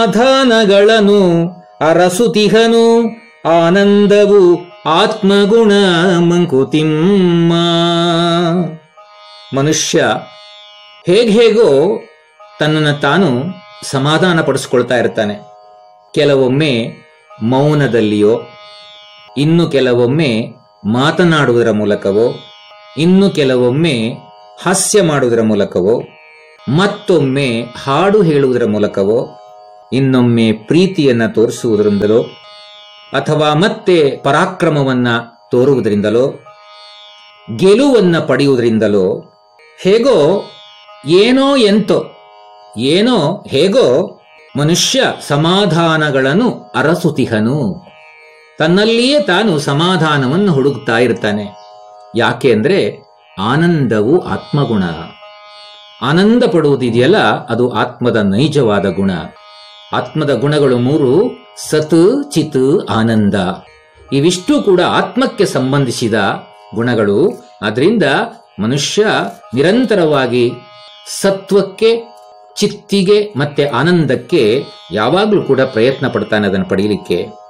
ಸಮಾಧಾನಗಳನ್ನು ಅರಸುತಿಹನು ಆನಂದವು ಆತ್ಮಗುಣ ಮಂಕುತಿಮ್ಮ ಮನುಷ್ಯ ಹೇಗೋ ತನ್ನನ್ನು ತಾನು ಸಮಾಧಾನ ಪಡಿಸ್ಕೊಳ್ತಾ ಇರ್ತಾನೆ ಕೆಲವೊಮ್ಮೆ ಮೌನದಲ್ಲಿಯೋ ಇನ್ನು ಕೆಲವೊಮ್ಮೆ ಮಾತನಾಡುವುದರ ಮೂಲಕವೋ ಇನ್ನು ಕೆಲವೊಮ್ಮೆ ಹಾಸ್ಯ ಮಾಡುವುದರ ಮೂಲಕವೋ ಮತ್ತೊಮ್ಮೆ ಹಾಡು ಹೇಳುವುದರ ಮೂಲಕವೋ ಇನ್ನೊಮ್ಮೆ ಪ್ರೀತಿಯನ್ನ ತೋರಿಸುವುದರಿಂದಲೋ ಅಥವಾ ಮತ್ತೆ ಪರಾಕ್ರಮವನ್ನ ತೋರುವುದರಿಂದಲೋ ಗೆಲುವನ್ನ ಪಡೆಯುವುದರಿಂದಲೋ ಹೇಗೋ ಏನೋ ಎಂತೋ ಏನೋ ಹೇಗೋ ಮನುಷ್ಯ ಸಮಾಧಾನಗಳನ್ನು ಅರಸುತಿಹನು ತನ್ನಲ್ಲಿಯೇ ತಾನು ಸಮಾಧಾನವನ್ನು ಹುಡುಕ್ತಾ ಇರ್ತಾನೆ ಯಾಕೆ ಅಂದ್ರೆ ಆನಂದವು ಆತ್ಮಗುಣ ಆನಂದ ಪಡುವುದಿದೆಯಲ್ಲ ಅದು ಆತ್ಮದ ನೈಜವಾದ ಗುಣ ಆತ್ಮದ ಗುಣಗಳು ಮೂರು ಸತ್ ಚಿತ್ ಆನಂದ ಇವಿಷ್ಟು ಕೂಡ ಆತ್ಮಕ್ಕೆ ಸಂಬಂಧಿಸಿದ ಗುಣಗಳು ಅದರಿಂದ ಮನುಷ್ಯ ನಿರಂತರವಾಗಿ ಸತ್ವಕ್ಕೆ ಚಿತ್ತಿಗೆ ಮತ್ತೆ ಆನಂದಕ್ಕೆ ಯಾವಾಗಲೂ ಕೂಡ ಪ್ರಯತ್ನ ಪಡ್ತಾನೆ ಅದನ್ನು ಪಡೆಯಲಿಕ್ಕೆ